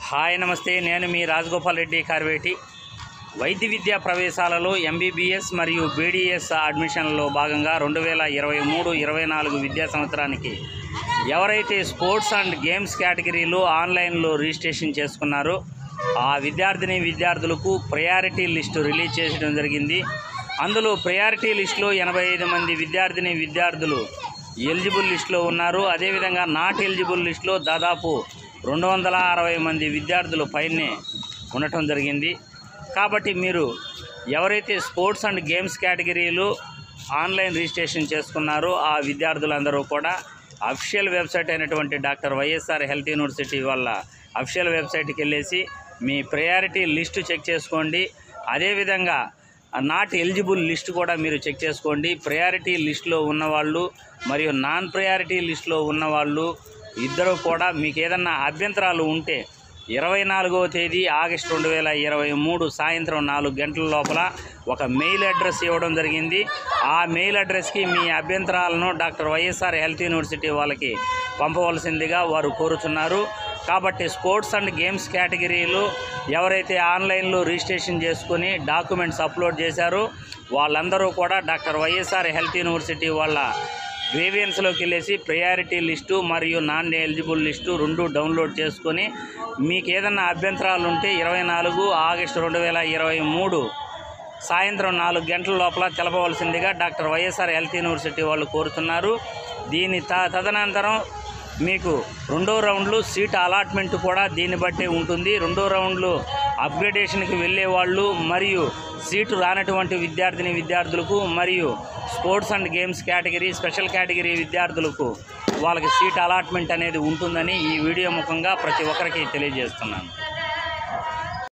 hi నమస్తే నేను మీ రాజగోపాల్ రెడ్డి కార్వేటి వైద్య విద్యా ప్రవేశాలలో ఎంబీబీఎస్ మరియు బీడీఎస్ అడ్మిషన్లలో భాగంగా రెండు వేల ఇరవై మూడు ఇరవై నాలుగు విద్యా సంవత్సరానికి ఎవరైతే స్పోర్ట్స్ అండ్ గేమ్స్ కేటగిరీలో ఆన్లైన్లో రిజిస్ట్రేషన్ చేసుకున్నారో ఆ విద్యార్థిని విద్యార్థులకు ప్రయారిటీ లిస్టు రిలీజ్ చేయడం జరిగింది అందులో ప్రయారిటీ లిస్టులో ఎనభై ఐదు మంది విద్యార్థిని విద్యార్థులు ఎలిజిబుల్ లిస్టులో ఉన్నారు అదేవిధంగా నాట్ ఎలిజిబుల్ లిస్టులో దాదాపు రెండు వందల అరవై మంది విద్యార్థులు పైనే ఉండటం జరిగింది కాబట్టి మీరు ఎవరైతే స్పోర్ట్స్ అండ్ గేమ్స్ కేటగిరీలు ఆన్లైన్ రిజిస్ట్రేషన్ చేసుకున్నారో ఆ విద్యార్థులందరూ కూడా అఫిషియల్ వెబ్సైట్ అయినటువంటి డాక్టర్ వైఎస్ఆర్ హెల్త్ యూనివర్సిటీ వాళ్ళ అఫిషియల్ వెబ్సైట్కి వెళ్ళేసి మీ ప్రయారిటీ లిస్టు చెక్ చేసుకోండి అదేవిధంగా నాట్ ఎలిజిబుల్ లిస్ట్ కూడా మీరు చెక్ చేసుకోండి ప్రయారిటీ లిస్ట్లో ఉన్నవాళ్ళు మరియు నాన్ ప్రయారిటీ లిస్ట్లో ఉన్నవాళ్ళు ఇద్దరు కూడా మీకు ఏదన్నా అభ్యంతరాలు ఉంటే ఇరవై నాలుగవ తేదీ ఆగస్టు రెండు వేల ఇరవై మూడు సాయంత్రం నాలుగు గంటల లోపల ఒక మెయిల్ అడ్రస్ ఇవ్వడం జరిగింది ఆ మెయిల్ అడ్రస్కి మీ అభ్యంతరాలను డాక్టర్ వైఎస్ఆర్ హెల్త్ యూనివర్సిటీ వాళ్ళకి పంపవలసిందిగా వారు కోరుచున్నారు కాబట్టి స్పోర్ట్స్ అండ్ గేమ్స్ కేటగిరీలు ఎవరైతే ఆన్లైన్లో రిజిస్ట్రేషన్ చేసుకుని డాక్యుమెంట్స్ అప్లోడ్ చేశారో వాళ్ళందరూ కూడా డాక్టర్ వైఎస్ఆర్ హెల్త్ యూనివర్సిటీ వాళ్ళ గ్రేవియన్స్లోకి వెళ్ళేసి ప్రయారిటీ లిస్టు మరియు నాన్ ఎలిజిబుల్ లిస్టు రెండు డౌన్లోడ్ చేసుకొని మీకు ఏదన్నా అభ్యంతరాలు ఉంటే ఇరవై నాలుగు ఆగస్టు రెండు వేల ఇరవై మూడు సాయంత్రం నాలుగు గంటల లోపల తెలపవలసిందిగా డాక్టర్ వైఎస్ఆర్ హెల్త్ యూనివర్సిటీ వాళ్ళు కోరుతున్నారు దీని త తదనంతరం మీకు రెండో రౌండ్లు సీట్ అలాట్మెంట్ కూడా దీన్ని బట్టే ఉంటుంది రెండో రౌండ్లు అప్గ్రేడేషన్కి వెళ్ళే వాళ్ళు మరియు సీటు రానటువంటి విద్యార్థిని విద్యార్థులకు మరియు sports and games category special category విద్యార్థులకు వాళ్ళకి సీట్ అలాట్మెంట్ అనేది ఉంటుందని ఈ వీడియో ముఖంగా ప్రతి ఒక్కరికి తెలియజేస్తున్నాను